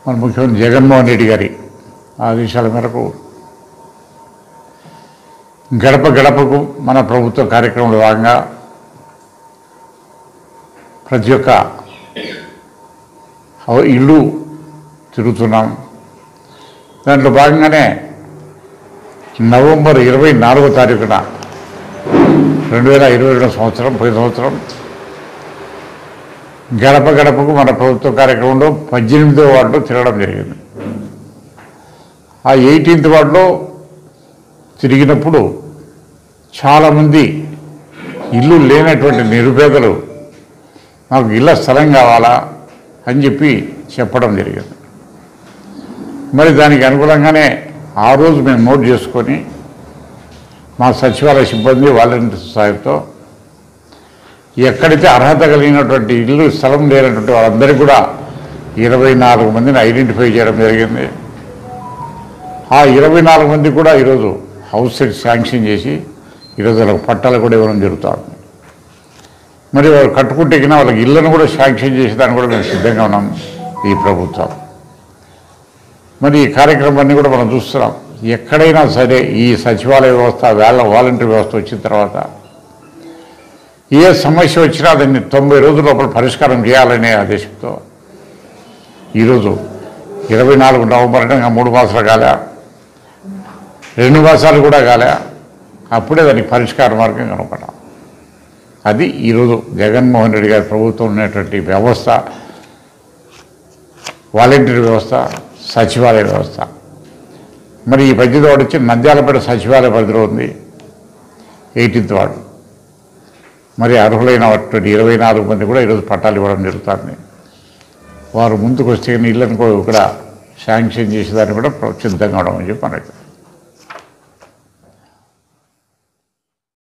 మన ముఖ్యమంత్రి జగన్మోహన్ రెడ్డి గారి ఆదేశాల మేరకు గడప గడపకు మన ప్రభుత్వ కార్యక్రమంలో భాగంగా ప్రతి ఒక్క హౌ- ఇల్లు తిరుగుతున్నాం దాంట్లో భాగంగానే నవంబర్ ఇరవై నాలుగో తారీఖున రెండు వేల ఇరవై రెండు సంవత్సరం పోయిన సంవత్సరం గడప గడపకు మన ప్రభుత్వ కార్యక్రమంలో పద్దెనిమిదో వార్డులో తిరగడం జరిగింది ఆ ఎయిటీన్త్ వార్డులో తిరిగినప్పుడు చాలామంది ఇల్లు లేనటువంటి నిరుపేదలు మాకు ఇళ్ళ స్థలం కావాలా అని చెప్పి చెప్పడం జరిగింది మరి దానికి అనుగుణంగానే ఆ రోజు మేము నోట్ చేసుకొని మా సచివాలయ సిబ్బంది వాలంటీర్ సాయంతో ఎక్కడైతే అర్హత కలిగినటువంటి ఇల్లు స్థలం లేనటువంటి వాళ్ళందరికీ కూడా ఇరవై నాలుగు మందిని ఐడెంటిఫై చేయడం జరిగింది ఆ ఇరవై నాలుగు మంది కూడా ఈరోజు హౌస్ సెట్ శాంక్షన్ చేసి ఈరోజు వాళ్ళకి పట్టాలు కూడా ఇవ్వడం జరుగుతుంది మరి వారు కట్టుకుంటే కింద వాళ్ళకి ఇళ్ళను కూడా శాంక్షన్ చేసేదానికి కూడా మేము సిద్ధంగా ఉన్నాం ఈ ప్రభుత్వం మరి ఈ కార్యక్రమాన్ని కూడా మనం చూస్తున్నాం ఎక్కడైనా సరే ఈ సచివాలయ వ్యవస్థ వేళ వాలంటీర్ వ్యవస్థ వచ్చిన తర్వాత ఏ సమస్య వచ్చినా దాన్ని తొంభై రోజుల లోపల పరిష్కారం చేయాలనే ఆదేశంతో ఈరోజు ఇరవై నాలుగు నవంబర్ అంటే ఇంకా మూడు మాసాలు కాలే రెండు మాసాలు కూడా కాలే అప్పుడే దానికి పరిష్కార మార్గం కనపడాం అది ఈరోజు జగన్మోహన్ రెడ్డి గారి ప్రభుత్వం ఉన్నటువంటి వ్యవస్థ వాలంటీర్ వ్యవస్థ సచివాలయ వ్యవస్థ మరి ఈ పద్దెనిమిది వాడు వచ్చి నంద్యాలపేట సచివాలయ పరిధిలో ఉంది ఎయిటీన్త్ వార్డు మరి అర్హులైన అటువంటి ఇరవై నాలుగు మంది కూడా ఈరోజు పట్టాలు ఇవ్వడం జరుగుతుంది వారు ముందుకు వస్తే ఇళ్ళను కూడా ఇక్కడ శాంక్షన్ చేసేదాన్ని కూడా సిద్ధంగా ఉండమని చెప్పి మనకి